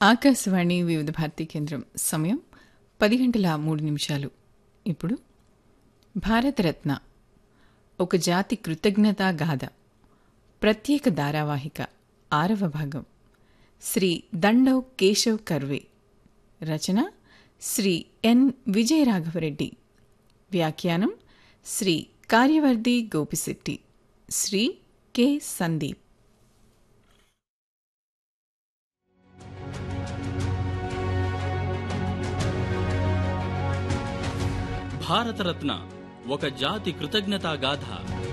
ఆకాశవాణి వివిధ భారతీ కేంద్రం సమయం పది గంటల మూడు నిమిషాలు ఇప్పుడు భారతరత్న ఒక జాతి కృతజ్ఞతా గాథ ప్రత్యేక ధారావాహిక ఆరవ భాగం శ్రీ దండవ్ కేశవ్ కర్వే రచన శ్రీ ఎన్ విజయరాఘవరెడ్డి వ్యాఖ్యానం శ్రీ కార్యవర్ధి గోపిశెట్టి శ్రీ కె సందీప్ భారతరత్న ఒక జాతి కృతజ్ఞతా గాథ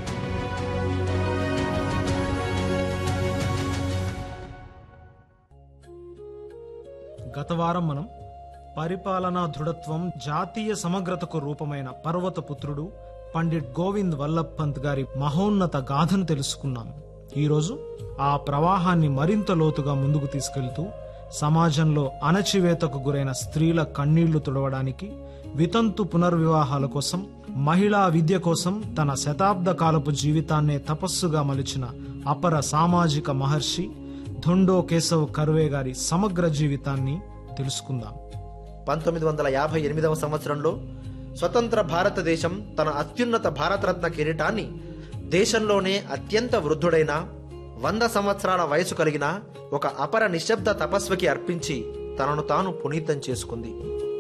గత వారం మనం పరిపాలనా దృఢత్వం జాతీయ సమగ్రతకు రూపమైన పర్వత పుత్రుడు పండిట్ గోవింద్ వల్లభ్ పంత్ గారి మహోన్నత గాథను తెలుసుకున్నాం ఈరోజు ఆ ప్రవాహాన్ని మరింత లోతుగా ముందుకు తీసుకెళ్తూ సమాజంలో అణచివేతకు గురైన స్త్రీల కన్నీళ్లు తుడవడానికి వితంతు పునర్వివాహాల కోసం మహిళా విద్య కోసం తన శతాబ్ద కాలపు జీవితాన్నే తపస్సుగా మలిచిన అపర సామాజిక మహర్షి ధొండో కేశవ్ కర్వే గారి సమగ్ర జీవితాన్ని తెలుసుకుందాం పంతొమ్మిది వందల యాభై ఎనిమిదవ సంవత్సరంలో స్వతంత్ర భారతదేశం తన అత్యున్నత భారతరత్న కిరీటాన్ని దేశంలోనే అత్యంత వృద్ధుడైన వంద సంవత్సరాల వయసు కలిగిన ఒక అపర నిశ్శబ్ద తపస్వికి అర్పించి తనను తాను పునీతం చేసుకుంది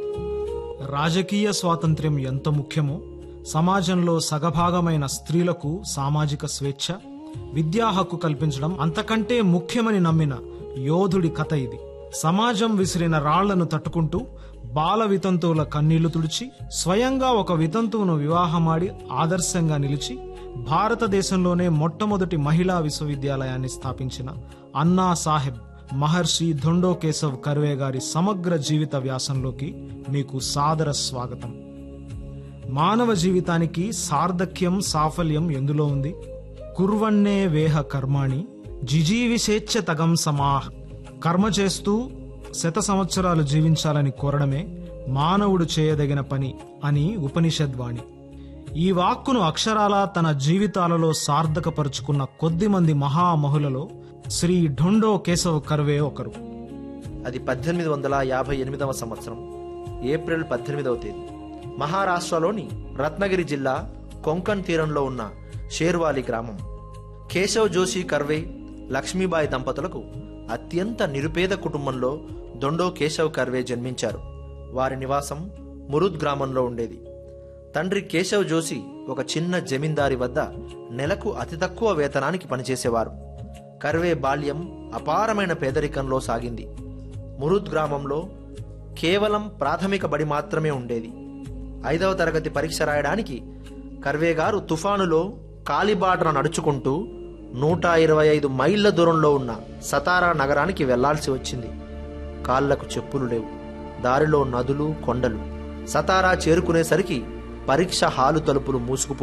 రాజకీయ స్వాతంత్ర్యం ఎంత ముఖ్యమో సమాజంలో సగభాగమైన స్త్రీలకు సామాజిక స్వేచ్ఛ విద్యా హక్కు కల్పించడం అంతకంటే ముఖ్యమని నమ్మిన యోధుడి కథ ఇది సమాజం విసిరిన రాళ్లను తట్టుకుంటూ బాల వితంతువుల కన్నీళ్లు తుడిచి స్వయంగా ఒక వితంతువును వివాహమాడి ఆదర్శంగా నిలిచి భారతదేశంలోనే మొట్టమొదటి మహిళా విశ్వవిద్యాలయాన్ని స్థాపించిన అన్నా సాహెబ్ మహర్షి ధొండో కేశవ్ కర్వే గారి సమగ్ర జీవిత వ్యాసంలోకి మీకు సాదర స్వాగతం మానవ జీవితానికి సార్థక్యం సాఫల్యం ఎందులో ఉంది కుర్వన్నే వేహ కర్మాణి జిజీవిషేచ్ఛ తగం సమాహ్ కర్మ చేస్తూ శత సంవత్సరాలు జీవించాలని కోరడమే మానవుడు చేయదగిన పని అని ఉపనిషద్వాణి ఈ వాక్కును అక్షరాల తన జీవితాలలో సార్థకపరుచుకున్న కొద్దిమంది మహామహులలో శ్రీ ఢొండో కేశవ్ కర్వే ఒకరు అది పద్దెనిమిది వందల యాభై ఎనిమిదవ సంవత్సరం ఏప్రిల్ పద్దెనిమిదవ తేదీ మహారాష్ట్రలోని రత్నగిరి జిల్లా కొంకణ్ తీరంలో ఉన్న షేర్వాలి గ్రామం కేశవ్ జోషి కర్వే లక్ష్మీబాయి దంపతులకు అత్యంత నిరుపేద కుటుంబంలో దొండో కేశవ్ కర్వే జన్మించారు వారి నివాసం మురుద్ గ్రామంలో ఉండేది తండ్రి కేశవ్ జోషి ఒక చిన్న జమీందారి వద్ద నెలకు అతి తక్కువ వేతనానికి పనిచేసేవారు కర్వే బాల్యం అపారమైన పేదరికంలో సాగింది మురుద్ గ్రామంలో కేవలం ప్రాథమిక బడి మాత్రమే ఉండేది ఐదవ తరగతి పరీక్ష రాయడానికి కర్వే గారు తుఫానులో కాలిబాటన నడుచుకుంటూ నూట ఇరవై ఐదు మైళ్ళ దూరంలో ఉన్న సతారా నగరానికి వెళ్లాల్సి వచ్చింది కాళ్లకు చెప్పులు లేవు దారిలో నదులు కొండలు సతారా చేరుకునేసరికి పరీక్ష హాలు తలుపులు మూసుకుపో